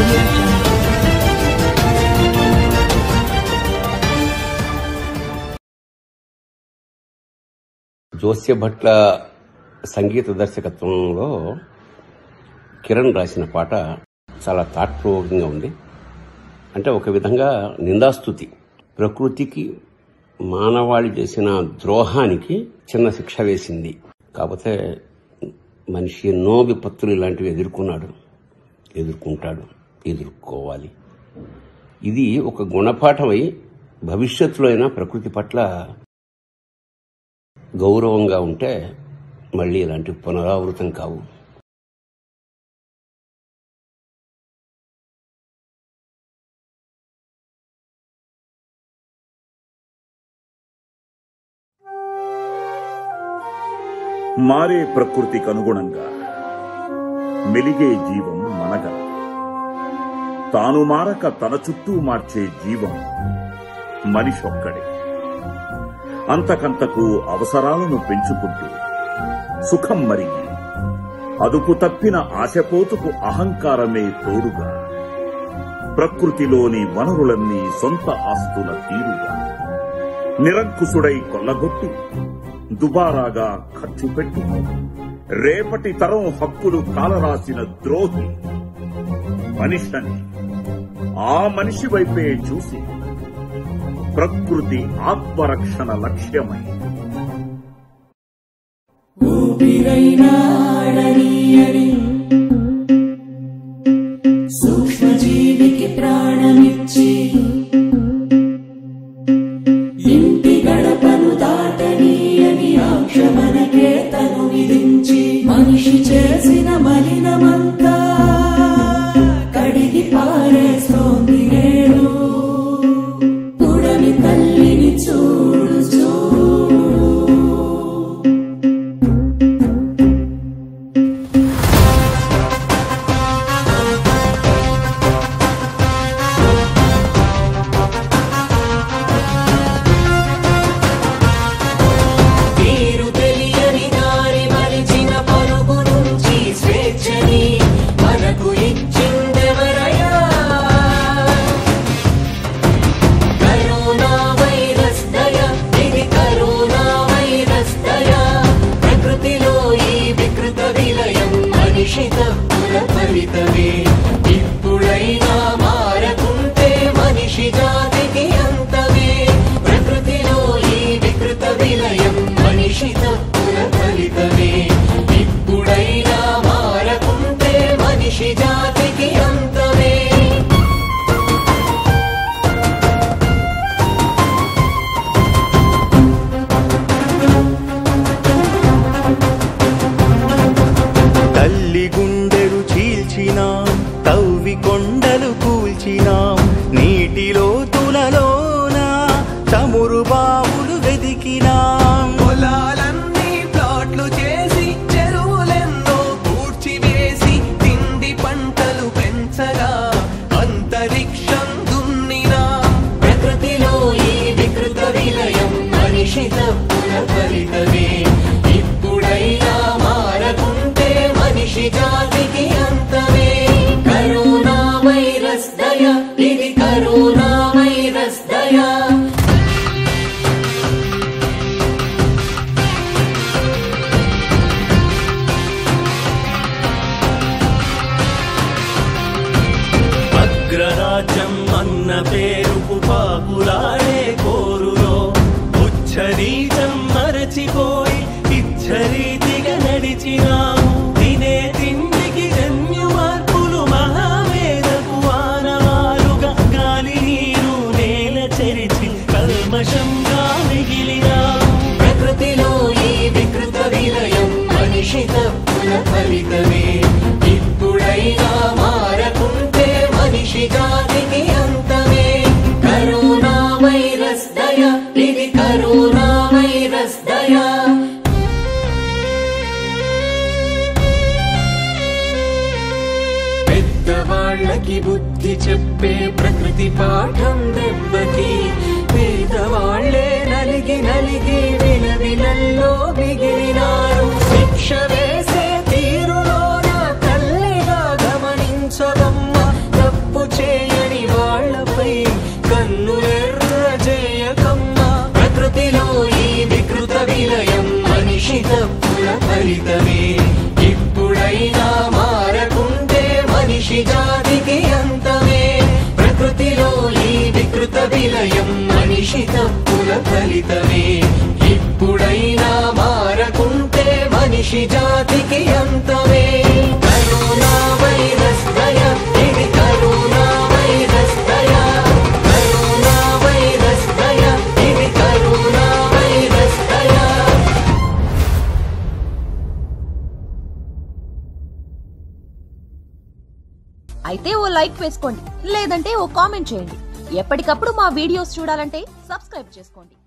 audio jungle. జోస్య Bhatla సంగీత దర్శకత్వంలో కిరణ్ రాసిన పాట చాలా థాట్ ప్రొవోకింగ్గా ఉంది అంటే ఒక విధంగా నిందాస్తుతి ప్రకృతికి మానవాళి చేసిన ద్రోహానికి చిన్న శిక్ష వేసింది కాకపోతే మనిషి ఎన్నో విపత్తులు ఇలాంటివి ఎదుర్కొన్నాడు ఎదుర్కొంటాడు ఎదుర్కోవాలి ఇది ఒక గుణపాఠమై భవిష్యత్తులో అయినా ప్రకృతి పట్ల గౌరవంగా ఉంటే మళ్ళీ ఇలాంటి పునరావృతం కావు మారే ప్రకృతికి అనుగుణంగా మెలిగే జీవం మనగలదు తాను మారక తన చుట్టూ మార్చే జీవం మనిషొక్కడే అంతకంతకు అవసరాలను పెంచుకుంటూ సుఖం మరిగి అదుపు తప్పిన ఆశపోతుకు అహంకారమే తోడుగా ప్రకృతిలోని వనరులన్నీ సొంత ఆస్తుల తీరుగా నిరంకుశుడై కొల్లగొట్టి దుబారాగా ఖర్చు పెట్టి రేపటి తరం హక్కులు కాలరాసిన ద్రోహి మనిషని ఆ మనిషి వైపే చూసి ప్రకృతి ఆత్మరక్షణ లక్ష్యమై ఊపిరైనాడనీయని సూక్ష్మజీవికి ప్రాణమిచ్చి ఇంటి గడపను దాటనీయని ఆక్షమనకే తను విధించి మనిషి చేసిన మలినమంతా కడిగి పారేస్తోంది నేడు పుడమి తల్లిని చూడు చూడు తీరు తెలియని దారి మరిచిన పరుగు నుంచి స్వేచ్ఛని మనకు ఇచ్చిందెవరయ్యా కరోనా వైరస్ దయ ఇది కరోనా వైరస్ దయ ప్రకృతిలో ఈ వికృత విలయం మనిషి తప్పుల ఫలితమే ఇప్పుడైనా మారకుంటే మనిషి జాతికి అంతమే ప్రకృతిలో ఈ వికృత విలయం మనిషి తప్పుల ఫలితమే ఇప్పుడైనా మారకుంటే మనిషి జాతికి అంతమే తల్లి గుండెలు చీల్చినాం తవ్వి కొండలు కూల్చినాం నీటిలో తులలోన చమురు బావులు వెదికినాం పొలాలన్నీ ప్లాట్లు చేసి చెరువులెన్నో పూడ్చివేసి తిండి పంటలు పెంచగా అంతరిక్షం దున్నినా ప్రకృతిలో ఈ వికృత విలయం మనిషి తప్పుల ఫలితమే ఇప్పుడైనా మారకుంటే మనిషి జాతికి అంతమే కరోనా వైరస్ దయ ఇది కరోనా వైరస్ దయ అగ్రరాజ్యం అన్న పేరుకు పాపులాడే కోరులో ఉచ్చరీచం మరచిపోయి ఇచ్చరీతిగా నడిచినాము తినే తిండికి జన్యు మార్పులు మహావేదకు ఆనవాలుగా గాలి నీరు నేల చెరిచి కల్మషంగా మిగిలినాము ప్రకృతిలో ఈ వికృత విలయం మనిషి తప్పుల ఫలితమే ఇప్పుడైనా మారకుంటే మనిషి జాతికి అంతమే కరోనా వైరస్ దయ ఇది కరోనా వైరస్ దయ పెద్దవాళ్ళకి బుద్ధి చెప్పే ప్రకృతి పాఠం దెబ్బకి పేదవాళ్లే నలిగి నలిగి విలవిలల్లో మిగిలినారు శిక్ష వేసే తీరులోన తల్లిగా గమనించదమ్మ తప్పు విలయం మనిషి తప్పుల ఫలితమే ఇప్పుడైనా మారకుంటే మనిషి జాతికి అంతమే కరోనా వైరస్ దయ ఇది కరోనా వైరస్ దయ కరోనా వైరస్ దయ ఇది కరోనా వైరస్ దయ అయితే ఓ లైక్ వేసుకోండి లేదంటే ఓ కామెంట్ చేయండి ఎప్పటికప్పుడు మా వీడియోస్ చూడాలంటే సబ్స్క్రైబ్ చేసుకోండి